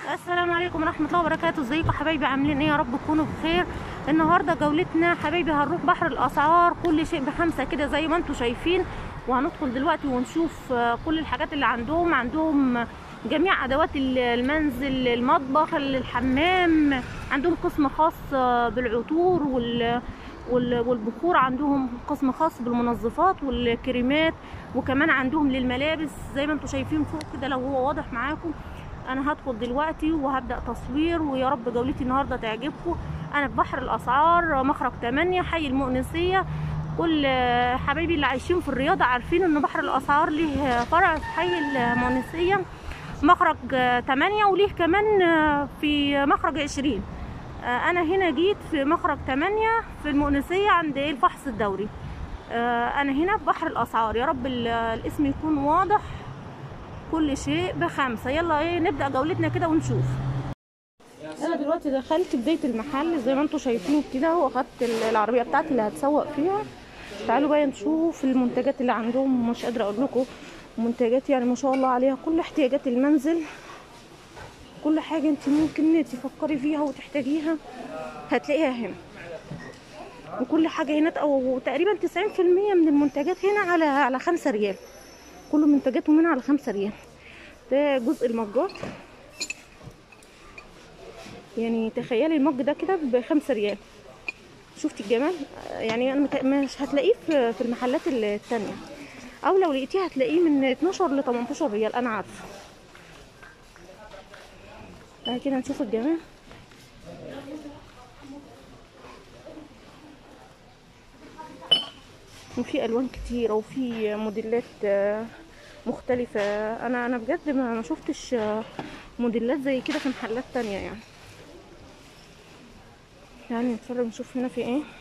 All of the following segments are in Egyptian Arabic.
السلام عليكم ورحمة الله وبركاته ازيكم حبايبي عاملين ايه يا رب تكونوا بخير النهارده جولتنا حبايبي هنروح بحر الاسعار كل شيء بخمسة كده زي ما انتم شايفين وهندخل دلوقتي ونشوف آه، كل الحاجات اللي عندهم عندهم جميع ادوات ال- المنزل المطبخ الحمام عندهم قسم خاص آه، بالعطور وال وال- والبخور عندهم قسم خاص بالمنظفات والكريمات وكمان عندهم للملابس زي ما انتم شايفين فوق كده لو هو واضح معاكم انا هدخل دلوقتي وهبدا تصوير ويا رب جولتي النهارده تعجبكم انا في بحر الاسعار مخرج 8 حي المؤنسيه كل آه، حبايبي اللي عايشين في الرياضه عارفين ان بحر الاسعار ليه فرع في حي المؤنسيه مخرج 8 وليه كمان آه، في مخرج 20 آه، انا هنا جيت في مخرج 8 في المؤنسيه عند إيه؟ الفحص الدوري آه، انا هنا في بحر الاسعار يا رب ال- الاسم يكون واضح كل شيء بخمسة يلا ايه نبدأ جولتنا كده ونشوف انا دلوقتي دخلت بداية المحل زي ما انتم شايفين كده واخدت ال- العربية بتاعتي اللي هتسوق فيها تعالوا بقى نشوف المنتجات اللي عندهم مش قادرة اقول لكم منتجات يعني ما شاء الله عليها كل احتياجات المنزل كل حاجة انت ممكن تفكري فيها وتحتاجيها هتلاقيها هنا وكل حاجة هنا او تقريبا 90% من المنتجات هنا على على خمسة ريال كل منتجاتهم هنا على خمسة ريال ده جزء المجات يعني تخيلي المج ده كده بخمسة ريال شفتي الجمال يعني انا مت- مش هتلاقيه في في المحلات التانية او لو لقيتيه هتلاقيه من 12 ل 18 ريال انا عارفه تعالي كده نشوف الجمال وفي الوان كتيره وفي موديلات آه، مختلفه انا انا بجد ما ما شفتش آه، موديلات زي كده في محلات تانية يعني يعني نتفرج نشوف هنا في ايه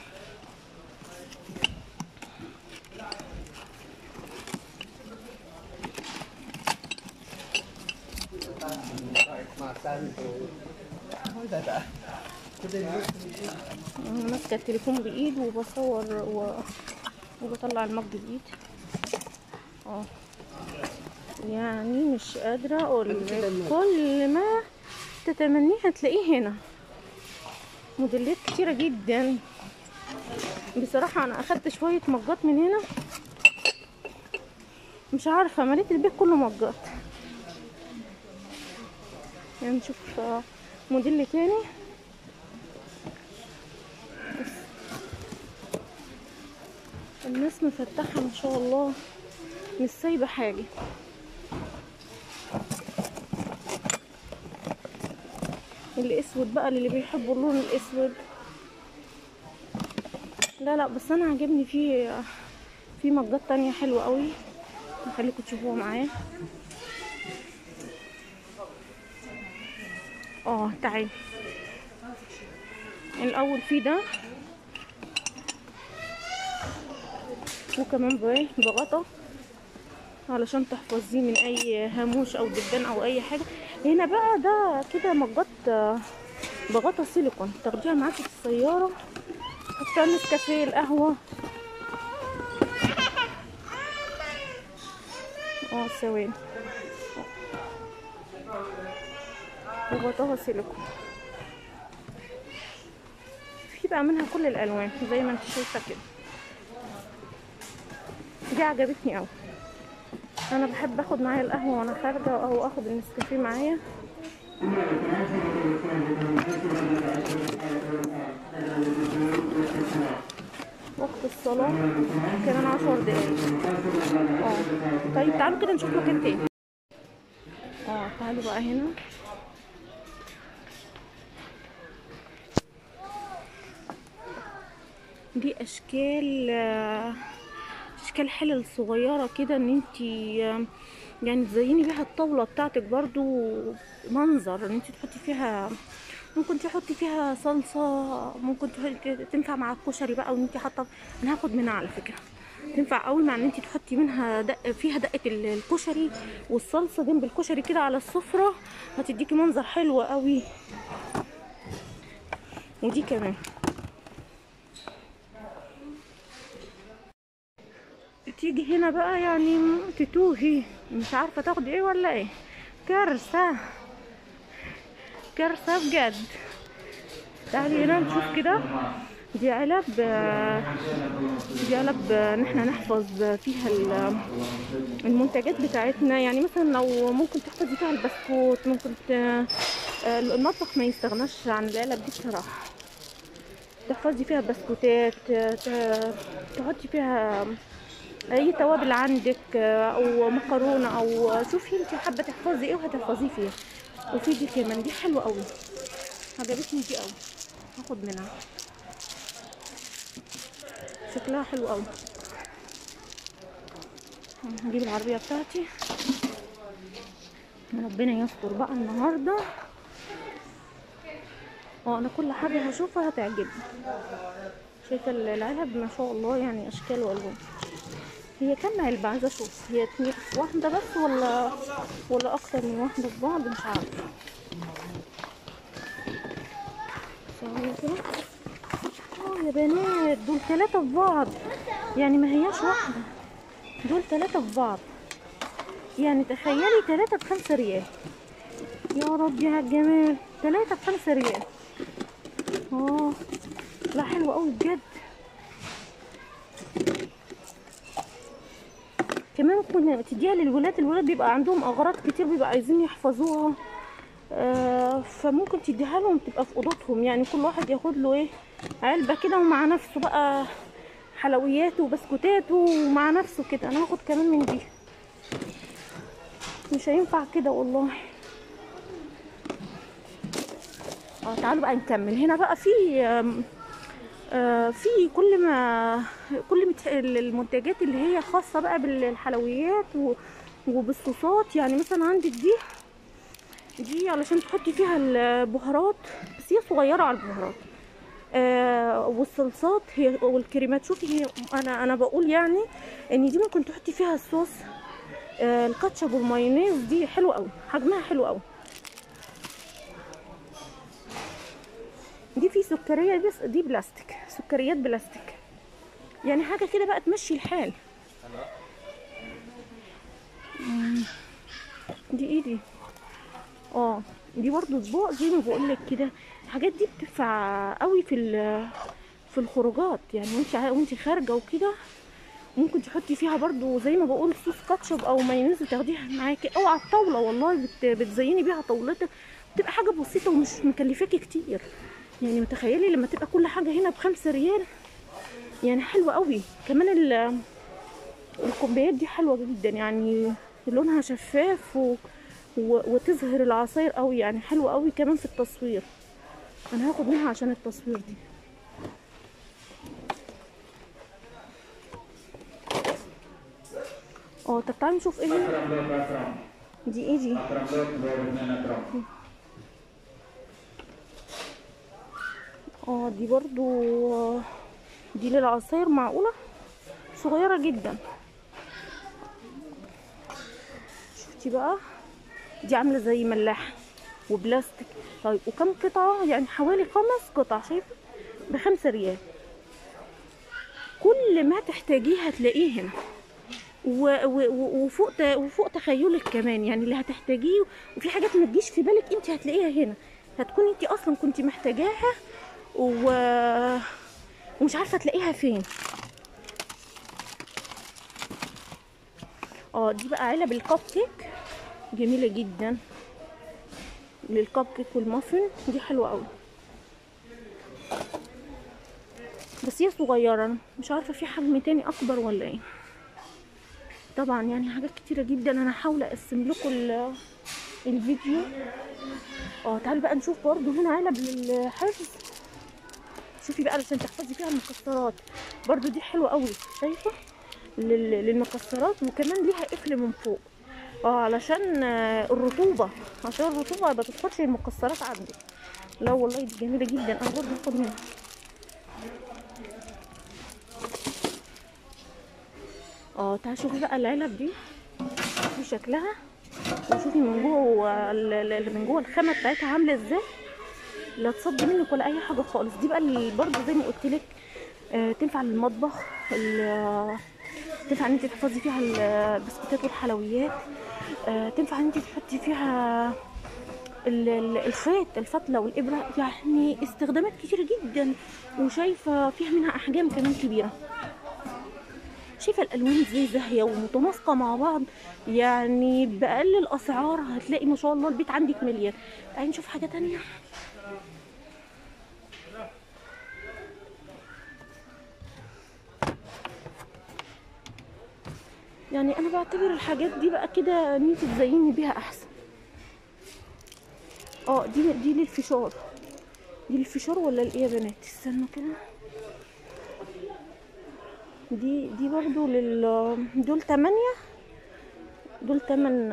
انا ماسكه التليفون بايد وبصور و... وبطلع المج بايد اه يعني مش قادره اقول لك كل ما تتمنيه هتلاقيه هنا موديلات كتيره جدا بصراحه انا اخدت شويه مجات من هنا مش عارفه مليت البيت كله مجات يعني نشوف آه، موديل تاني الناس مفتحة ما شاء الله مش سايبة حاجة الاسود بقى اللي بيحبوا اللون الاسود لا لا بس انا عجبني في في مجات تانية حلوة قوي هخليكم تشوفوها معايا اه تعالي الاول في ده وكمان بايه بغطا علشان تحفظيه من اي هاموش او دبان او اي حاجه هنا بقى ده كده مجات آه، بغطا سيليكون تاخديها معاكي في السياره تحطيها النسكافيه القهوه اه ثواني وغطاها سيليكون في بقى منها كل الالوان زي ما انت شايفه كده دي عجبتني قوي انا بحب اخد معايا القهوه وانا خارجه او اخد النسكافيه معايا وقت الصلاة كمان عشر دقايق اه طيب تعالوا كده نشوف مكان تاني اه تعالوا بقى هنا دي اشكال آه، اشكال حلل صغيره كده ان انت يعني تزيني بيها الطاوله بتاعتك برضو منظر ان انت تحطي فيها ممكن تحطي فيها صلصه ممكن تحطي تنفع مع الكشري بقى وان انت حاطه انا هاخد منها على فكره تنفع قوي مع ان انت تحطي منها دق فيها دقه ال- الكشري والصلصه جنب الكشري كده على السفره هتديكي منظر حلو قوي ودي كمان تيجي هنا بقى يعني تتوهي مش عارفه تاخدي ايه ولا ايه كارثه كارثة بجد تعالي هنا نشوف كده دي علب آه، دي علب آه، ان احنا نحفظ فيها ال- المنتجات بتاعتنا يعني مثلا لو ممكن تحفظي فيها البسكوت ممكن ت... آه، المطبخ ما يستغناش عن العلب دي بصراحة تحفظي فيها بسكوتات آه، ت- تحطي فيها اي توابل عندك آه، او مكرونه او شوفي انت حابه تحفظي ايه وهتحفظيه فيها وفي دي كمان دي حلوه قوي عجبتني دي قوي هاخد منها شكلها حلو قوي هجيب العربيه بتاعتي ربنا يستر بقى النهارده اه انا كل حاجه هشوفها هتعجبني شايفه العلب ما شاء الله يعني اشكال والوان هي كام علبة عايزة اشوف هي اتنين واحدة بس ولا ولا اكتر من واحدة في بعض مش عارفة ثواني كده اه يا بنات دول ثلاثة في بعض يعني ما هياش واحدة دول ثلاثة في بعض يعني تخيلي ثلاثة بخمسة ريال يا ربي على الجمال ثلاثة بخمسة ريال اه لا حلوة قوي بجد كمان كنا تديها للولاد الولاد بيبقى عندهم اغراض كتير بيبقى عايزين يحفظوها آه فممكن تديها لهم تبقى في اوضتهم يعني كل واحد ياخد له ايه علبه كده ومع نفسه بقى حلوياته وبسكوتاته ومع نفسه كده انا هاخد كمان من دي مش هينفع كده والله اه تعالوا بقى نكمل هنا بقى في آم، آه، في كل ما كل مت- المنتجات اللي هي خاصة بقى بالحلويات و- وبالصوصات يعني مثلا عندك دي دي علشان تحطي فيها البهارات بس هي صغيرة على البهارات آه والصلصات هي والكريمات شوفي هي انا انا بقول يعني ان دي ممكن تحطي فيها الصوص آه الكاتشب والمايونيز دي حلوة قوي حجمها حلو قوي دي في سكرية بس دي بلاستيك سكريات بلاستيك يعني حاجة كده بقى تمشي الحال مم. دي ايه دي اه دي برضو اطباق زي ما بقول لك كده الحاجات دي بتنفع قوي في ال- في الخروجات يعني وانت عا- وانت خارجه وكده ممكن تحطي فيها برضو زي ما بقول صوص كاتشب او مايونيز وتاخديها معاكي او على الطاوله والله بت بتزيني بيها طاولتك بتبقى حاجه بسيطه ومش مكلفاكي كتير يعني متخيلي لما تبقى كل حاجه هنا بخمسة ريال يعني حلوه قوي كمان ال- الكوبايات دي حلوه جدا يعني لونها شفاف و... و... وتظهر العصاير قوي يعني حلوه قوي كمان في التصوير انا هاخد منها عشان التصوير دي اه طب تعالي نشوف ايه هنا. أكرم لك أكرم دي ايه دي أكرم لك دور اثنين أكرم اه دي برضو آه، دي للعصاير معقولة صغيرة جدا شفتي بقى دي عاملة زي ملاحة وبلاستيك طيب وكم قطعة يعني حوالي خمس قطع شايفة بخمسة ريال كل ما تحتاجيه هتلاقيه هنا و- و- و- وفوق ت- وفوق تخيلك كمان يعني اللي هتحتاجيه وفي حاجات ما تجيش في بالك انت هتلاقيها هنا هتكوني انت اصلا كنت محتاجاها و... ومش عارفه تلاقيها فين اه دي بقى علب الكب كيك جميله جدا للكب كيك والمافن دي حلوه قوي بس هي صغيره أنا مش عارفه في حجم تاني اكبر ولا ايه طبعا يعني حاجات كتيره جدا انا هحاول اقسم لكم ال- الفيديو اه تعالوا بقى نشوف برضو هنا علب للحفظ شوفي بقى علشان تحفظي فيها المكسرات برضو دي حلوه قوي شايفه لل- للمكسرات وكمان ليها قفل من فوق اه علشان آه، الرطوبه عشان الرطوبه ما تدخلش المكسرات عندك لا والله دي جميله جدا انا برضو هاخد منها اه تعالي شوفي بقى العلب دي شوفي شكلها وشوفي من جوه ال- ال- اللي من جوه الخامه بتاعتها عامله ازاي لا تصدي منك ولا اي حاجه خالص دي بقى اللي برضه زي ما قلت لك آه تنفع للمطبخ ال- تنفع ان انت تحفظي فيها البسكوتات والحلويات آه تنفع ان انت تحطي فيها ال- ال- الخيط الفتله والابره يعني استخدامات كتير جدا وشايفه فيها منها احجام كمان كبيره شايفه الالوان ازاي زاهيه ومتناسقه مع بعض يعني باقل الاسعار هتلاقي ما شاء الله البيت عندك مليان تعالي نشوف حاجه تانية يعني انا بعتبر الحاجات دي بقى كده ان انت تزيني بيها احسن اه دي دي للفشار دي للفشار ولا الايه يا بنات استنوا كده دي دي برضو لل دول تمانية دول تمن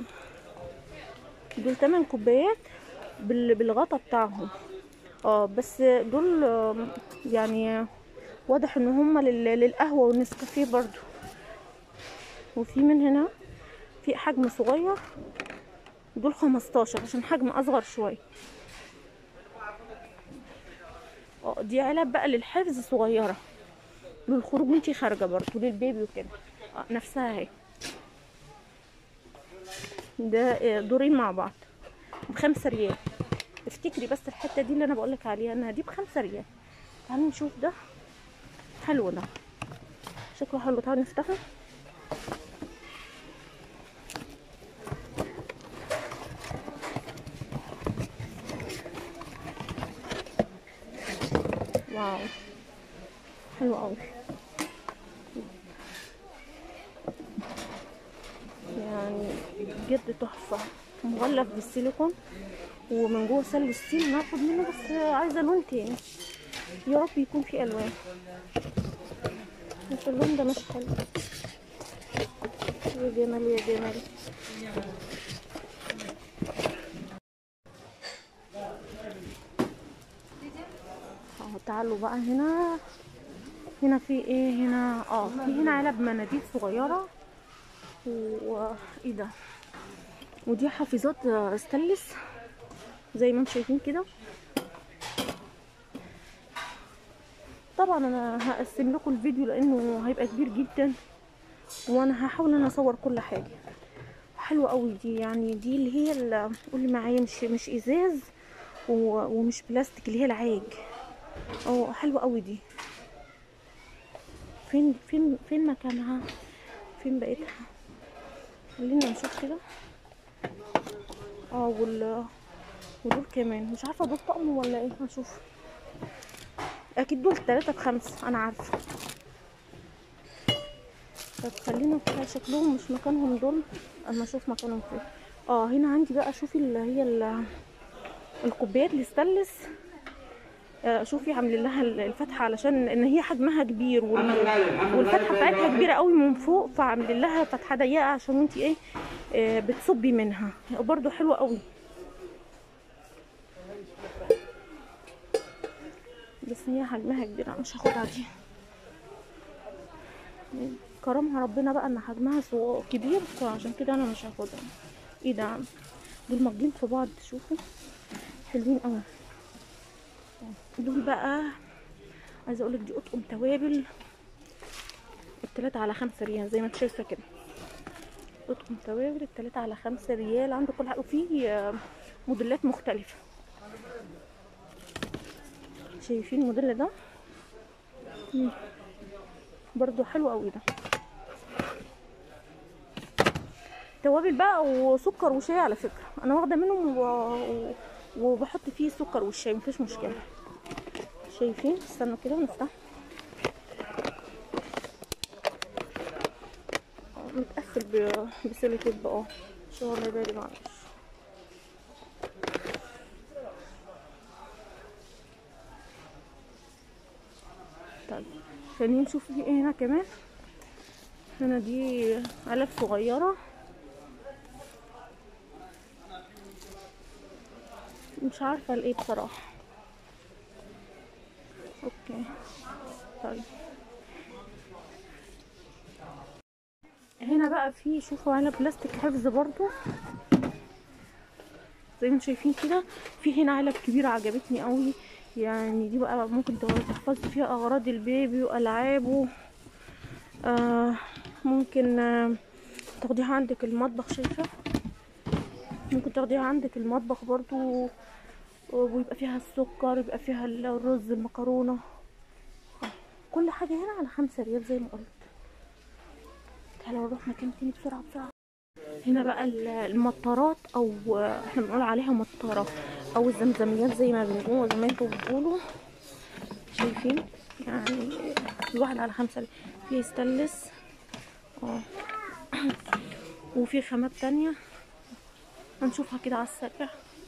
دول تمن كوبايات بال... بالغطا بتاعهم اه بس دول آم، يعني واضح ان هما لل... للقهوة والنسكافيه برضو وفي من هنا في حجم صغير دول 15 عشان حجم اصغر شويه اه دي علب بقى للحفظ صغيره للخروج وانتي خارجه برضه للبيبي وكده اه نفسها اهي ده آه، دورين مع بعض بخمسة ريال افتكري بس الحته دي اللي انا بقولك عليها انها دي بخمسة ريال تعالوا نشوف ده حلو ده شكله حلو تعالوا نفتحه واو حلو قوي يعني بجد تحفة مغلف بالسيليكون ومن جوه سل الستيل ناخد منه بس عايزة لون تاني يا رب يكون فيه ألوان بس اللون ده مش حلو يا جمال يا جمال اهو تعالوا بقى هنا هنا في ايه هنا اه في هنا علب مناديل صغيرة وايه ده ودي حافظات آه، ستانلس زي ما انتم شايفين كده طبعا انا هقسم لكم الفيديو لانه هيبقى كبير جدا وانا هحاول ان أنا اصور كل حاجه حلوه قوي دي يعني دي اللي هي اللي قولي معايا مش مش ازاز و- ومش بلاستيك اللي هي العاج اه حلوه قوي دي فين فين فين مكانها فين بقيتها خلينا نشوف كده اه وال ودول كمان مش عارفه دول طقم ولا ايه هشوف اكيد دول تلاتة بخمسة انا عارفه طب خلينا كده شكلهم مش مكانهم دول اما اشوف مكانهم فين اه هنا عندي بقى شوفي اللي هي ال- الكوبايات الاستانلس آه، شوفي عاملين لها الفتحه علشان ان هي حجمها كبير وال- والفتحه بتاعتها كبيره قوي من فوق فعاملين لها فتحه ضيقه عشان انت ايه آه، بتصبي منها برضو حلوه قوي بس هي حجمها كبير أنا مش هاخدها دي كرمها ربنا بقى ان حجمها صغ- كبير فعشان كده انا مش هاخدها ايه ده دول ماجين في بعض شوفوا حلوين قوي دول بقى عايزه اقولك دي اطقم توابل التلاتة على خمسة ريال زي ما انت شايفه كده اطقم توابل التلاتة على خمسة ريال عنده كل حاجه وفي آه، موديلات مختلفه شايفين الموديل ده مم. برضو حلو قوي ده توابل بقى وسكر وشاي على فكره انا واخده منهم و... و... وبحط فيه سكر والشاي مفيش مشكله شايفين استنوا كده ونفتح آه، متقفل ب... بسيليتيب اه عشان الله يبارك معلش طيب خلينا نشوف في ايه هنا كمان هنا دي علب صغيرة مش عارفة الايه بصراحة اوكي طيب هنا بقى في شوفوا علب بلاستيك حفظ برضو زي ما انتم شايفين كده في هنا علب كبيرة عجبتني قوي يعني دي بقى ممكن تحفظي فيها اغراض البيبي والعابه آه ممكن آه تاخديها عندك المطبخ شايفه ممكن تاخديها عندك المطبخ برضو ويبقى فيها السكر يبقى فيها الرز المكرونة آه، كل حاجة هنا على خمسة ريال زي ما قلت تعالوا نروح مكان تاني بسرعة بسرعة هنا بقى ال- المطارات او احنا بنقول عليها مطارة او الزمزميات زي ما بنقول زي ما انتوا بتقولوا شايفين يعني الواحد على خمسة ريال. في ستانلس اه وفي خامات تانية هنشوفها كده على السريع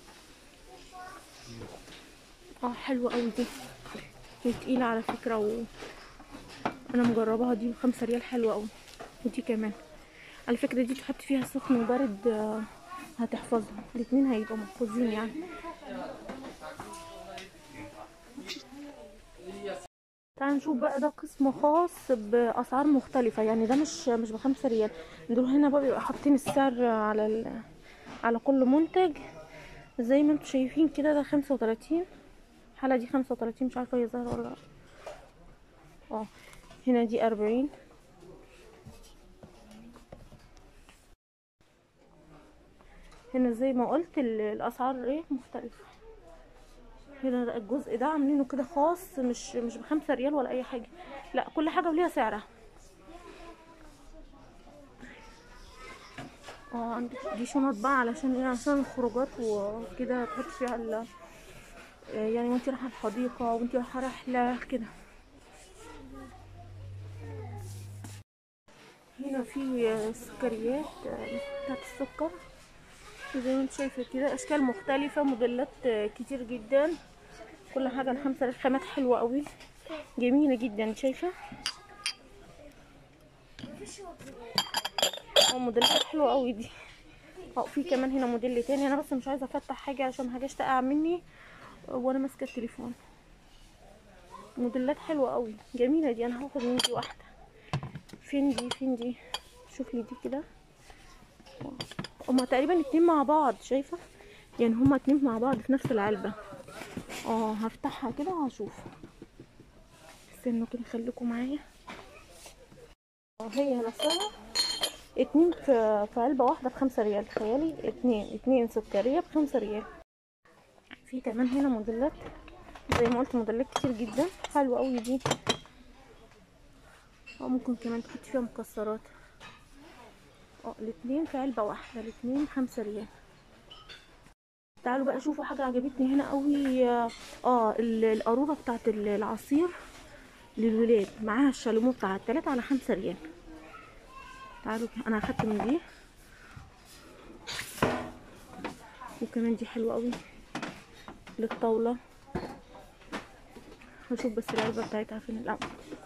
اه حلوة اوي دي هي تقيلة على فكرة و انا مجرباها دي بخمسة ريال حلوة اوي ودي كمان على فكرة دي تحط فيها سخن وبارد آه، هتحفظهم الاتنين هيبقوا محفوظين يعني تعال نشوف بقى ده قسم خاص بأسعار مختلفة يعني ده مش مش بخمسة ريال دول هنا بقى بيبقوا حاطين السعر على ال... على كل منتج زي ما انتوا شايفين كده ده خمسة وتلاتين الحالة دي خمسة وتلاتين مش عارفة هي ظاهرة ولا لأ اه هنا دي أربعين هنا زي ما قلت ال- الاسعار ايه مختلفه هنا الجزء ده عاملينه كده خاص مش مش بخمسة ريال ولا اي حاجه لا كل حاجه وليها سعرها اه عندك دي شنط بقى علشان ايه عشان الخروجات وكده تحط فيها ال يعني وانت رايحه الحديقه وانت رايحه رحله كده هنا في سكريات بتاعت السكر زي ما انت شايفه كده اشكال مختلفه موديلات كتير جدا كل حاجه الخمسه خامات حلوه قوي جميله جدا شايفه اه موديلات حلوه قوي دي اه في كمان هنا موديل تاني انا بس مش عايزه افتح حاجه عشان حاجه تقع مني وانا ماسكه التليفون موديلات حلوه قوي جميله دي انا هاخد من دي واحده فين دي فين دي شوف لي دي كده هما تقريبا اتنين مع بعض شايفه يعني هما اتنين مع بعض في نفس العلبه اه هفتحها كده وهشوف استنوا كده خليكم معايا اه هي نفسها اتنين في, في علبه واحده بخمسة ريال تخيلي اتنين اتنين سكريه بخمسة ريال في كمان هنا موديلات زي ما قلت موديلات كتير جدا حلوه قوي دي اه ممكن كمان تحط فيها مكسرات اه الاتنين في علبة واحدة الاتنين خمسة ريال تعالوا بقى شوفوا حاجة عجبتني هنا قوي اه ال- القارورة بتاعت ال- العصير للولاد معاها الشاليمو بتاع التلاتة على خمسة ريال تعالوا انا اخدت من دي وكمان دي حلوة قوي للطاولة هشوف بس العلبة بتاعتها فين الاول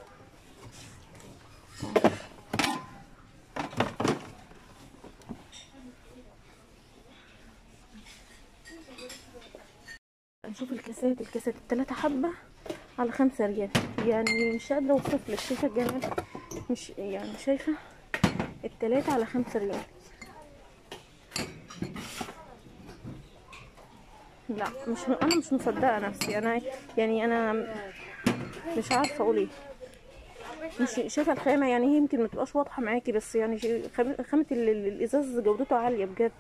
نشوف الكاسات الكاسات التلاتة حبة على خمسة ريال يعني مش قادرة اوصفلك شايفة الجمال مش يعني شايفة التلاتة على خمسة ريال لا مش انا مش مصدقة نفسي انا يعني انا مش عارفة اقول ايه مش شايفة الخامة يعني هي يمكن ما تبقاش واضحة معاكي بس يعني شي- خامة خامة ال- ال- الازاز جودته عالية بجد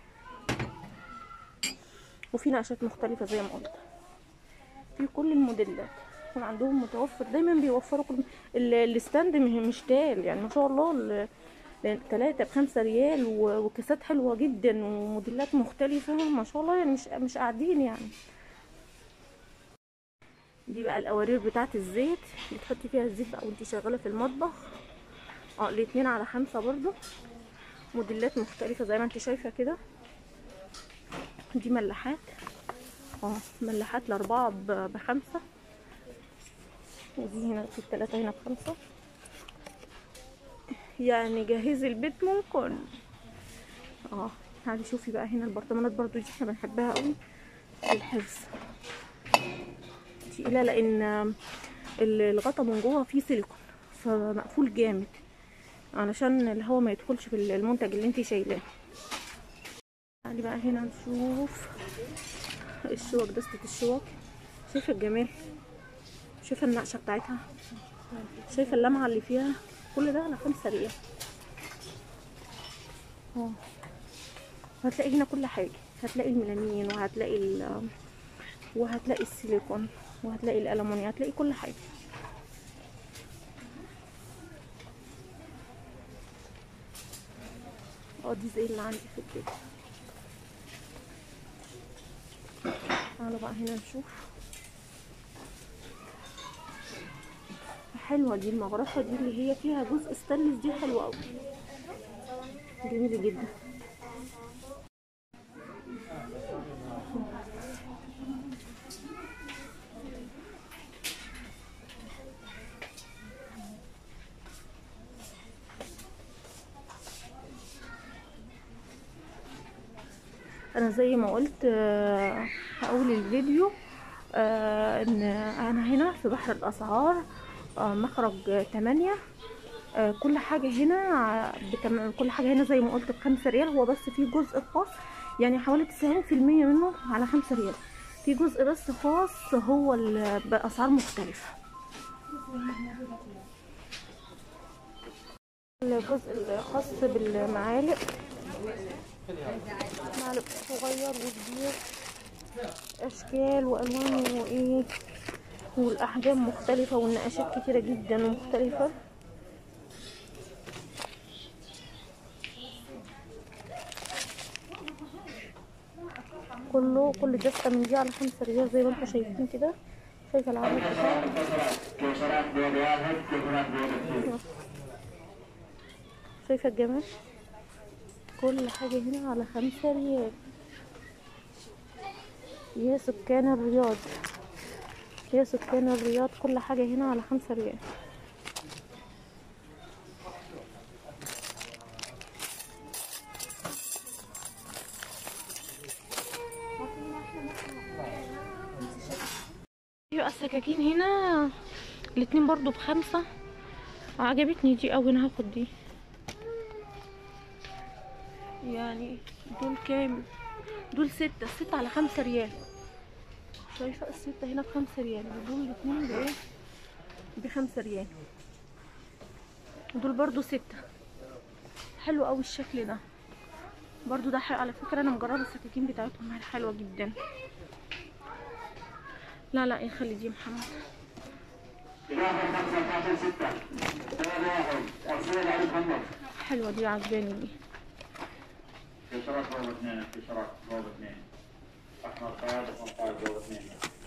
وفي نقشات مختلفة زي ما قلت في كل الموديلات يكون عندهم متوفر دايما بيوفروا كل ال- الستاند م- مش تال يعني ما شاء الله ال- التلاتة بخمسة ريال و- وكاسات حلوة جدا وموديلات مختلفة ما شاء الله يعني مش مش قاعدين يعني دي بقى القوارير بتاعت الزيت اللي تحطي فيها الزيت بقى وانتي شغالة في المطبخ اه الاتنين على خمسة برضو موديلات مختلفة زي ما انت شايفة كده دي ملاحات اه ملاحات الأربعة ب- بخمسة ودي هنا في التلاتة هنا بخمسة يعني جهزي البيت ممكن اه تعالي شوفي بقى هنا البرطمانات برضو دي احنا بنحبها قوي للحفظ تقيلة لأن ال- الغطا من جوه فيه سيليكون فمقفول جامد علشان الهواء ما يدخلش في المنتج اللي انتي شايلاه تعالي بقى هنا نشوف الشوك دستة الشوك شايفة الجمال شايفة النقشة بتاعتها شايفة اللمعة اللي فيها كل ده على خمسة ريال اه هتلاقي هنا كل حاجة هتلاقي الميلامين وهتلاقي ال وهتلاقي السيليكون وهتلاقي الألمونيا هتلاقي كل حاجة اه دي زي اللي عندي في البيت تعالوا بقى هنا نشوف حلوة دي المغرفة دي اللي هي فيها جزء ستانلس دي حلوة أوي جميلة جدا انا زي ما قلت آه، هقول الفيديو آه، ان انا هنا في بحر الاسعار آه، مخرج تمانية آه، كل حاجة هنا بتم... كل حاجة هنا زي ما قلت بخمسة ريال هو بس في جزء خاص يعني حوالي تسعين في المية منه على خمسة ريال في جزء بس خاص هو ال- بأسعار مختلفة الجزء الخاص بالمعالق معلق صغير وكبير اشكال والوان وايه والاحجام مختلفه والنقاشات كتيره جدا ومختلفه كله كل دستة من دي على خمسة ريال زي ما انتم شايفين كده شايفة العدد بتاعه كيسرات دو ريال كيسرات دو ريال شايفة الجمال كل حاجة هنا على خمسة ريال يا سكان الرياض يا سكان الرياض كل حاجة هنا على خمسة ريال ايوه السكاكين هنا الاتنين برضو بخمسة عجبتني دي اوي انا هاخد دي يعني دول كام دول ستة الستة على خمسة ريال شايفة الستة هنا بخمسة ريال ودول الاتنين بايه بخمسة ريال ودول برضو ستة حلو اوي الشكل ده برضو ده حلو على فكرة انا مجربة السكاكين بتاعتهم حلوة جدا لا لا يخلي دي محمد إضافة خمسة خمسة ستة ثلاثة واحد أرسل علي محمد حلوة دي عجباني دي كيسرات ضرب اثنين كيسرات ضرب اثنين أحمر قاعد 15 ضرب اثنين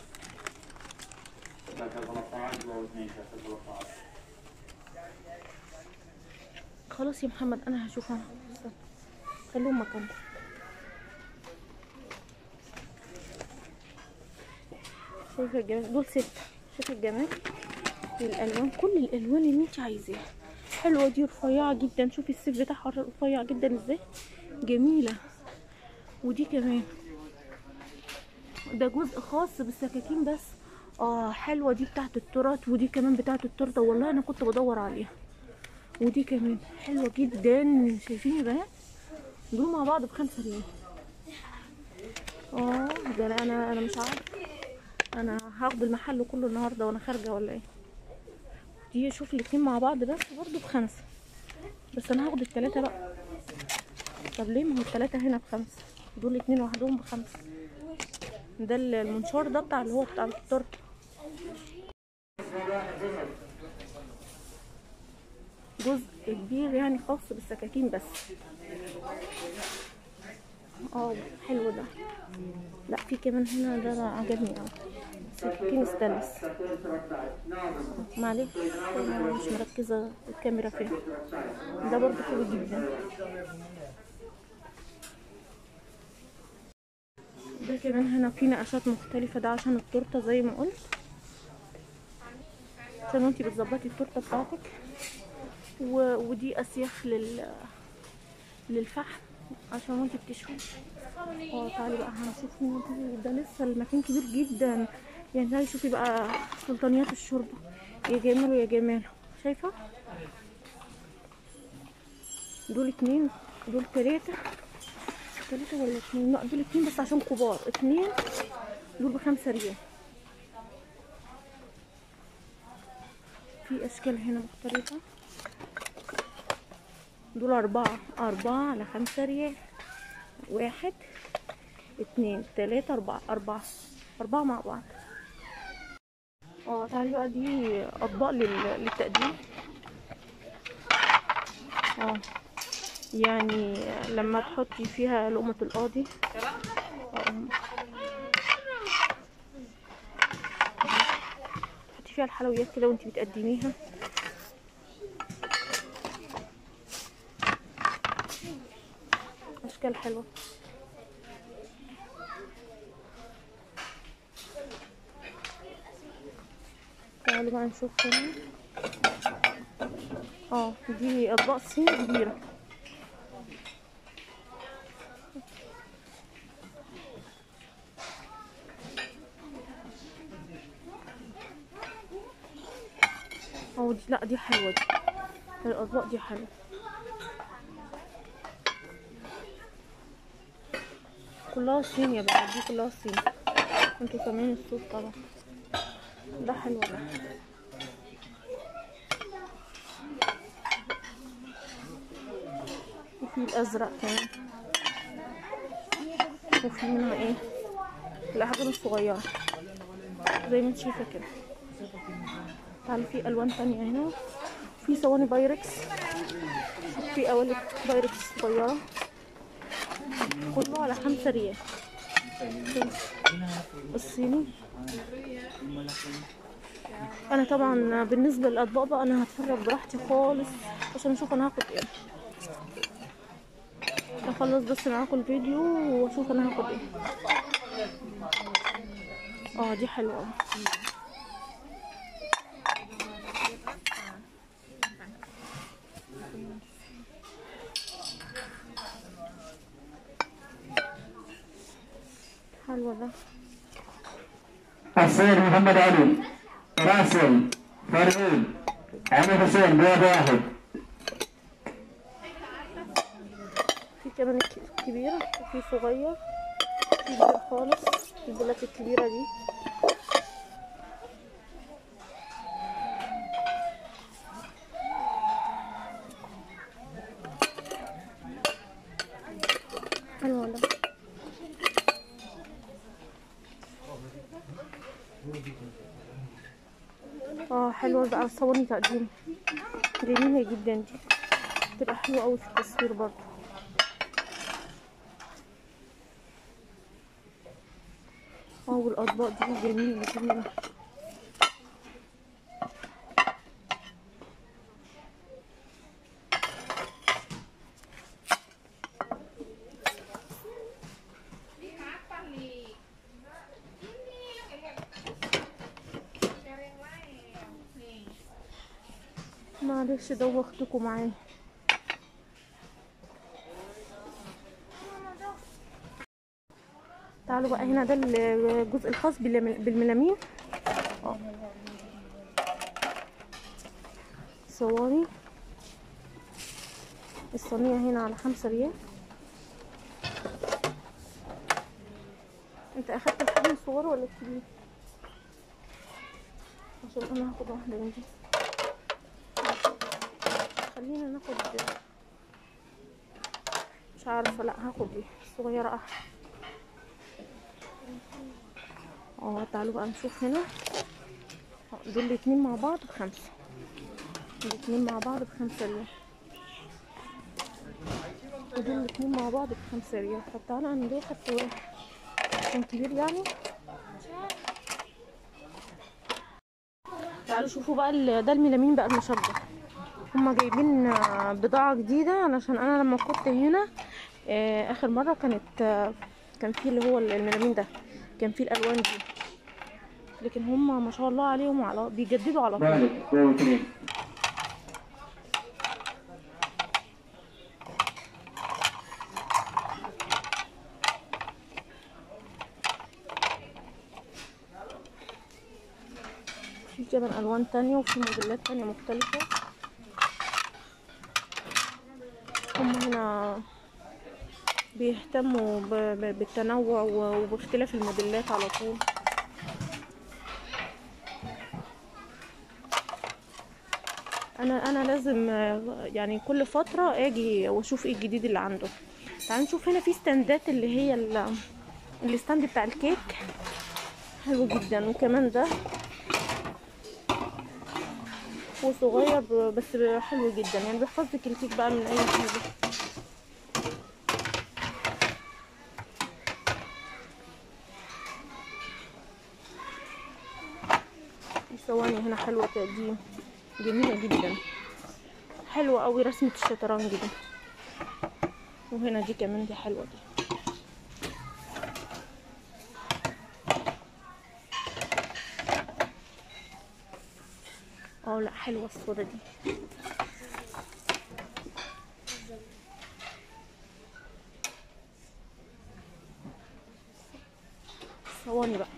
كاسة 13 ضرب اثنين كاسة 13 خلاص يا محمد انا هشوف انا استنى. خليهم مكانهم شايفه الجمال دول ستة شايفه الجمال الالوان كل الالوان اللي انت عايزاها حلوه دي رفيعه جدا شوفي السيف بتاعها رفيع جدا ازاي جميله ودي كمان ده جزء خاص بالسكاكين بس اه حلوه دي بتاعت التورت ودي كمان بتاعت التورته والله انا كنت بدور عليها ودي كمان حلوة جدا شايفين يا بنات دول مع بعض بخمسة ريال اه ده أنا- انا انا مش عارفة انا هاخد المحل كله النهاردة وانا خارجة ولا ايه دي شوف الاتنين مع بعض بس برضو بخمسة بس انا هاخد التلاتة بقى طب ليه ما هو التلاتة هنا بخمسة دول اتنين لوحدهم بخمسة ده المنشار ده بتاع اللي هو بتاع التورته جزء كبير يعني خاص بالسكاكين بس اه حلو ده لا في كمان هنا ده أنا عجبني اوي سكاكين ستانلس معلش أنا مش مركزة الكاميرا فين ده برضه حلو جدا ده كمان هنا في نقشات مختلفة ده عشان التورتة زي ما قلت عشان وانتي بتظبطي التورتة بتاعتك و... ودي اسياخ لل للفحم عشان وانتي بتشوي اه تعالي بقى هنشوف مين دي. ده لسه المكان كبير جدا يعني تعالي شوفي بقى سلطانيات الشوربه يا جماله يا جماله شايفه دول اتنين دول تلاتة تلاتة ولا اتنين لا دول اتنين بس عشان كبار اتنين دول بخمسة ريال في اشكال هنا مختلفة دول اربعة اربعة على خمسة ريال واحد اتنين تلاتة اربعة اربعة اربعة مع بعض اه تعالي بقى دي اطباق لل- للتقديم اه يعني لما تحطي فيها لقمة القاضي اه. تحطي فيها الحلويات كده وانتي بتقدميها اشكال حلوه تعالوا بقى نشوف كمان اه دي اطباق صين كبيره اه دي لا دي حلوه دي الاطباق دي حلوه كلها صين يا بنات دي كلها صين انتوا سامعين الصوت طبعا ده حلو ده وفي الازرق كمان وفي منها ايه الاحجام الصغيره زي ما انت شايفه كده تعالوا في الوان تانية هنا في صواني بايركس في قوالب بايركس صغيره كله على خمسة ريال الصيني انا طبعا بالنسبه للاطباق بقى انا هتفرج براحتي خالص عشان اشوف انا هاخد ايه اخلص بس معاكم الفيديو واشوف انا هاخد ايه اه دي حلوه أوي. حلوه ده السيد محمد علي فاصل فرعون علي حسين بيض واحد في كمان الك- كبيرة وفي صغير في كبير خالص البلات الكبيرة دي حلوة ده اه حلوة بقى صورني تقديم جميلة جدا دي تبقى حلوة أوي في التصوير برضه اه والأطباق دي جميلة جميلة معلش دوختكم معايا تعالوا بقى هنا ده الجزء الخاص بالم- بالملامين اه. صواني الصينية هنا على خمسة ريال انت اخدت الحجم الصغير ولا الكبير عشان انا هاخد واحدة من دي خلينا ناخد مش عارفة لا هاخد دي الصغيرة احلى اه تعالوا بقى نشوف هنا اه، دول الاتنين مع بعض بخمسة الاتنين مع بعض بخمسة ريال ودول الاتنين مع بعض بخمسة ريال طب تعالى انا دول خدت واحد عشان كبير يعني تعالوا شوفوا بقى ال- ده الميلامين بقى المشجر هما جايبين آه، بضاعة جديدة علشان انا لما كنت هنا آه، اخر مرة كانت آه، كان فيه اللي هو الميلامين ده كان فيه الالوان دي لكن هما ما شاء الله عليهم على بيجددوا على طول واحد اثنين واثنين في كمان الوان تانية وفي موديلات تانية مختلفة هم هنا بيهتموا ب- ب- بالتنوع و- وباختلاف الموديلات على طول انا انا لازم آه، يعني كل فترة اجي واشوف ايه الجديد اللي عنده تعالوا نشوف هنا في ستاندات اللي هي ال- الستاند بتاع الكيك حلو جدا وكمان ده هو صغير ب- بس حلو جدا يعني بيحفظ لك الكيك بقى من اي حاجه الصواني هنا حلوه تقديم جميله جدا حلوه قوي رسمه الشطرنج دي وهنا دي كمان دي حلوه دي اه لا حلوه الصوره دي صواني بقى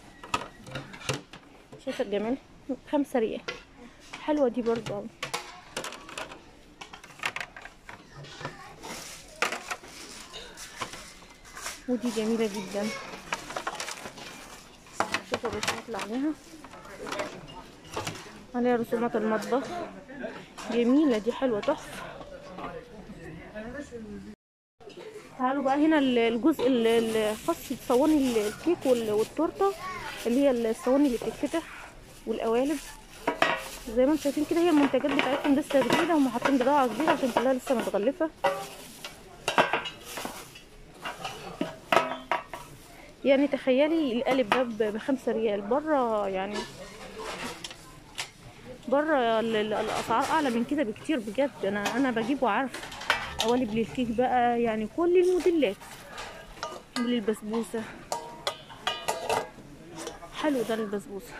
شايفه الجمال خمسة ريال حلوه دي برضو أوي. ودي جميله جدا شوفوا الرسومات اللي عليها عليها رسومات المطبخ جميله دي حلوه تحفه تعالوا بقى هنا ال- الجزء ال- الخاص بصواني ال- الكيك وال- والتورته اللي هي الصواني اللي بتتفتح والقوالب زي ما انتم شايفين كده هي المنتجات بتاعتهم لسه جديده هم حاطين بضاعه جديده عشان كلها لسه متغلفه يعني تخيلي القالب ده ب- بخمسة ريال بره يعني بره ال- ال- الاسعار اعلى من كده بكتير بجد انا انا بجيب وعارفه قوالب للكيك بقى يعني كل الموديلات وللبسبوسه حلو ده البسبوسه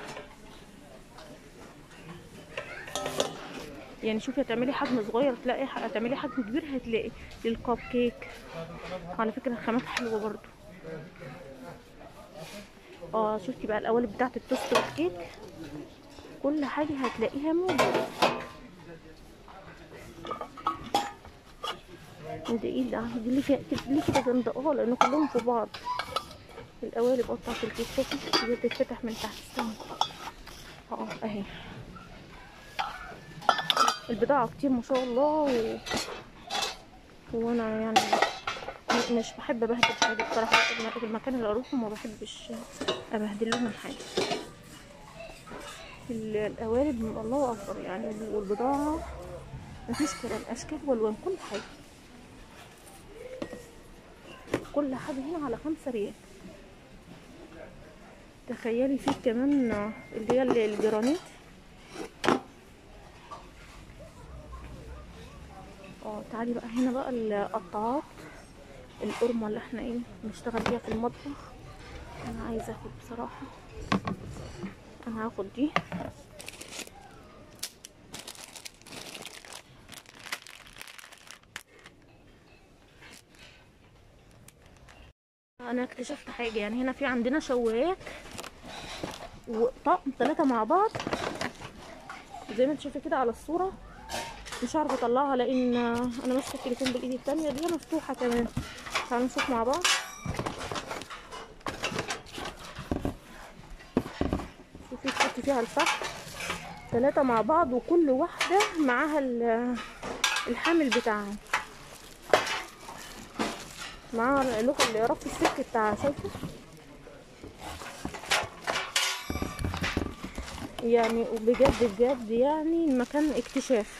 يعني شوفي هتعملي حجم صغير تلاقي هتعملي حجم كبير هتلاقي للكب كيك على فكره الخامات حلوه برضو اه شفتي بقى القوالب بتاعت التوست والكيك كل حاجه هتلاقيها موجوده ودي ايه ده دي ليه كده ليه كده جامده اه لان كلهم في بعض القوالب اه بتاعت الكيك شوفي دي بتتفتح من تحت استنى اه اهي البضاعة كتير ما شاء الله و... وانا يعني م- مش بحب ابهدل حاجة بصراحة في المكان اللي اروحه ما بحبش ابهدل لهم حاجة ال- القوالب الله اكبر يعني والبضاعة مفيش كلام اشكال والوان كل حاجة كل حاجة هنا على خمسة ريال تخيلي في كمان اللي هي ال- الجرانيت اه تعالي بقى هنا بقى القطاعات القرمة اللي احنا ايه بنشتغل بيها في المطبخ انا عايزة اخد بصراحة انا هاخد دي انا اكتشفت حاجة يعني هنا في عندنا شوايات وطقم ثلاثة مع بعض زي ما انت شايفة كده على الصورة مش عارفه اطلعها لان انا ماسكه التليفون بالايد التانية دي مفتوحه كمان تعالوا نشوف مع بعض شوفي تحطي فيها الفحم ثلاثة مع بعض وكل واحدة معاها ال- الحامل بتاعها معاها اللي رف السلك بتاعها شايفة يعني بجد بجد يعني المكان اكتشاف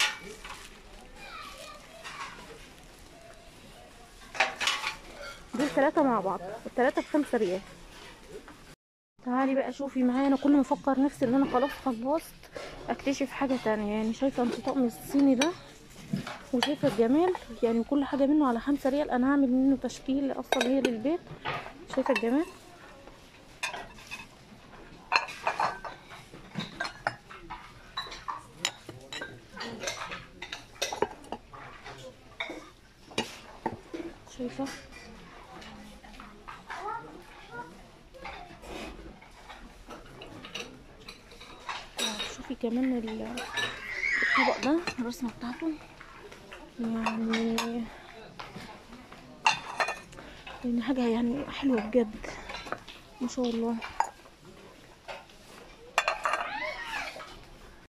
دول ثلاثة مع بعض الثلاثة بخمسة ريال تعالي بقى شوفي معايا انا كل ما افكر نفسي ان انا خلاص خلصت اكتشف حاجة تانية يعني شايفة انت طقم الصيني ده وشايفة الجمال يعني كل حاجة منه على خمسة ريال انا هعمل منه تشكيل اصلا هي للبيت شايفة الجمال شايفة آه، شوفي كمان ال- الطبق ده الرسمة بتاعته يعني يعني حاجة يعني حلوة بجد ما شاء الله